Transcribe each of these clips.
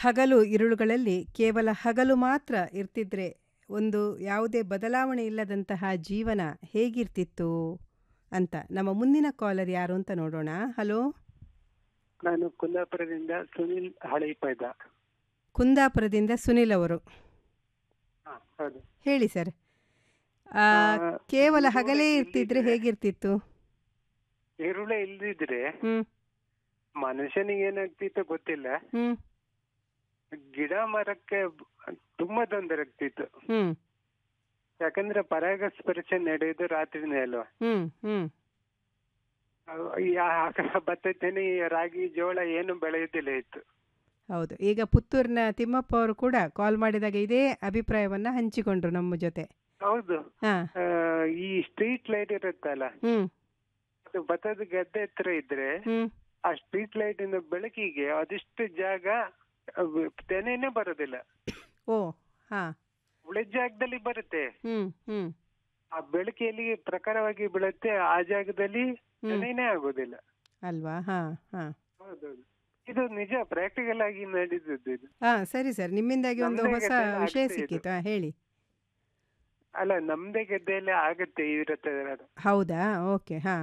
ಹಗಲು ಇರುಳುಗಳಲ್ಲಿ ಕೇವಲ ಹಗಲು ಮಾತ್ರ ಇರ್ತಿದ್ರೆ ಒಂದು ಯಾವುದೇ ಬದಲಾವಣೆ ಇಲ್ಲದಂತಹ ಜೀವನ ಹೇಗಿರ್ತಿತ್ತು ಅಂತ ನಮ್ಮ ಮುಂದಿನ ಕಾಲರ್ ಯಾರು ಅಂತ ನೋಡೋಣ ಹಲೋ ನಾನು ಕುಂದಾಪುರದಿಂದ ಸುನಿಲ್ ಹಳೀಪದ ಕುಂದಾಪುರದಿಂದ ಸುನಿಲ್ ಅವರು ಹಾ, ಹೌದು ಹೇಳಿ ಸರ್ ಆ, ಆ, ಕೇವಲ ಇರುಳು ಹಗಲೇ ಇರ್ತಿದ್ರೆ ಇಲ್ದಿದ್ರೆ- ಹೇಗಿರ್ತಿತ್ತು ಈರುಳ್ಳಿ ಇಲ್ದಿದ್ರೆ ಹ್ಮ್ ಮನುಷ್ಯನಿಗೆ ಏನಾಗ್ತಿತ್ತು ಗೊತ್ತಿಲ್ಲ ಹ್ಮ್ ಗಿಡ ಮರಕ್ಕೆ ತುಂಬಾ ತೊಂದರೆ ಆಗ್ತಿತ್ತು ಹ್ಮ್ ಯಾಕಂದ್ರೆ ಪರಾಗಸ್ಪರ್ಶ ನಡೆಯೋದು ರಾತ್ರಿನೇ ಅಲ್ವಾ ಹ್ಮ್ ಹ್ಮ್ ಅವ್- ಈ ಆ- ಭತ್ತ ತೆನೆ ರಾಗಿ ಜೋಳ ಏನು ಬೆಳೆಯುದಿಲ್ಲ ಇತ್ತು ಹೌದು ಈಗ ಪುತ್ತೂರಿನ ತಿಮ್ಮಪ್ಪ ಅವರು ಕೂಡ ಕಾಲ್ ಮಾಡಿದಾಗ ಇದೇ ಅಭಿಪ್ರಾಯವನ್ನ ಹಂಚಿಕೊಂಡ್ರು ನಮ್ಮ ಜೊತೆ ಹೌದು ಹಾ ಆ, ಈ ಸ್ಟ್ರೀಟ್ ಲೈಟ್ ಇರುತ್ತಲ್ಲ ಹ್ಮ್ ಅದು ಭತ್ತದ ಗದ್ದೆ ಹತ್ರ ಇದ್ರೆ ಹ್ಮ್ ಆ ಸ್ಟ್ರೀಟ್ ಲೈಟ್ ಇಂದ ಬೆಳಕಿಗೆ ಅದಿಷ್ಟು ಜಾಗ ಅವ್ ತೆನೆನೇ ಬರೋದಿಲ್ಲ ಓ ಹಾ ಉಳಿದ ಜಾಗದಲ್ಲಿ ಬರುತ್ತೆ ಹ್ಮ್ ಹ್ಮ್ ಆ ಬೆಳಕಿಯಲ್ಲಿ ಪ್ರಖರವಾಗಿ ಬೀಳುತ್ತೆ ಆ ಜಾಗದಲ್ಲಿ ಹ್ಮ್. ತೆನೆನೇ ಆಗೋದಿಲ್ಲ ಅಲ್ವಾ ಹಾ ಹಾ ಹೌದೌದು ಇದು ನಿಜ ಪ್ರಾಕ್ಟಿಕಲ್ ಆಗಿ ನಡೆದದ್ದು ಇದು ಹಾ ಸರಿ ಸರ್ ನಿಮ್ಮಿಂದಾಗಿ ಒಂದು ನಮ್ದೇ ಹೊಸ ಗದ್ದೆಯಲ್ಲಿ ವಿಷಯ ಆಗ್ತಾ ಇದು. ಸಿಕ್ಕಿತು ಹಾ, ಹೇಳಿ ಅಲ್ಲ ನಮ್ದೇ ಗದ್ದೆಯಲ್ಲಿ ಆಗತ್ತೆ ಇರುತ್ತೆ ಅದು. ಹೌದಾ ಓಕೆ ಹಾ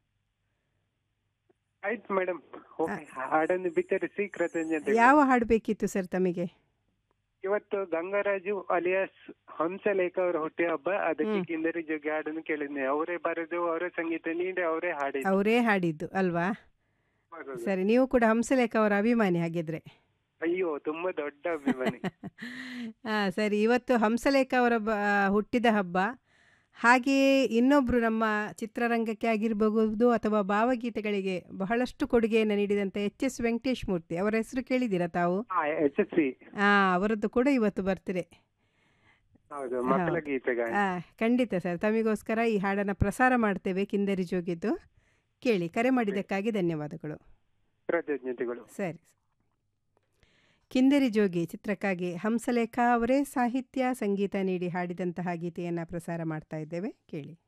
ಆಯ್ತು ಮೇಡಮ್ ಹಾಡನ್ನು ಬಿತ್ತರಿಸಿ ಕೃತಜ್ಞತೆ ಯಾವ ಹಾಡು ಬೇಕಿತ್ತು ಸರ್ ತಮಗೆ ಇವತ್ತು ಗಂಗರಾಜು ಅಲಿಯಾಸ್ ಹಂಸಲೇಖ ಅವರ ಹುಟ್ಟಿ ಹಬ್ಬ ಅದಕ್ಕೆ ಹ್ಮ್. ಕಿಂದರಿ ಜೋಗಿ ಹಾಡನ್ನು ಕೇಳಿದ್ನೆ ಅವರೇ ಬರೆದು ಅವರೇ ಸಂಗೀತ ನೀಡಿ ಅವರೇ ಹಾಡಿದ್ದು ಅವರೇ ಹಾಡಿದ್ದು ಅಲ್ವಾ ಹೌದೌದು. ಸರಿ ನೀವು ಕೂಡ ಹಂಸಲೇಖ ಅವರ ಅಭಿಮಾನಿ ಹಾಗಿದ್ರೆ ಅಯ್ಯೋ ತುಂಬಾ ದೊಡ್ಡ ಅಭಿಮಾನಿ ಹಾ ಸರಿ ಇವತ್ತು ಹಂಸಲೇಖ ಅವರ ಬ ಹುಟ್ಟಿದ ಹಬ್ಬ ಹಾಗೆಯೇ ಇನ್ನೊಬ್ಬರು ನಮ್ಮ ಚಿತ್ರರಂಗಕ್ಕೆ ಆಗಿರಬಹುದು ಅಥವಾ ಭಾವಗೀತೆಗಳಿಗೆ ಬಹಳಷ್ಟು ಕೊಡುಗೆಯನ್ನು ನೀಡಿದಂಥ ಎಚ್ ಎಸ್ ವೆಂಕಟೇಶ್ ಮೂರ್ತಿ ಅವರ ಹೆಸರು ಕೇಳಿದ್ದೀರಾ ತಾವು ಹಾ ಎಚ್ ಎಸ್ ಸಿ ಆ ಅವರದ್ದು ಕೂಡ ಇವತ್ತು ಬರ್ತಿದೆ ಹೌದು ಮಕ್ಕಳ ಹೌದು. ಗೀತೆಗಾನ ಆ, ಖಂಡಿತ ಸರ್ ತಮಗೋಸ್ಕರ ಈ ಹಾಡನ್ನು ಪ್ರಸಾರ ಮಾಡ್ತೇವೆ ಕಿಂದರಿ ಜೋಗಿದ್ದು ಕೇಳಿ ಕರೆ ಮಾಡಿದ್ದಕ್ಕಾಗಿ ಧನ್ಯವಾದಗಳು ಕೃತಜ್ಞತೆಗಳು ಸರಿ ಕಿಂದರಿ ಜೋಗಿ ಚಿತ್ರಕ್ಕಾಗಿ ಹಂಸಲೇಖ ಅವರೇ ಸಾಹಿತ್ಯ ಸಂಗೀತ ನೀಡಿ ಹಾಡಿದಂತಹ ಗೀತೆಯನ್ನು ಪ್ರಸಾರ ಮಾಡ್ತಾ ಇದ್ದೇವೆ ಕೇಳಿ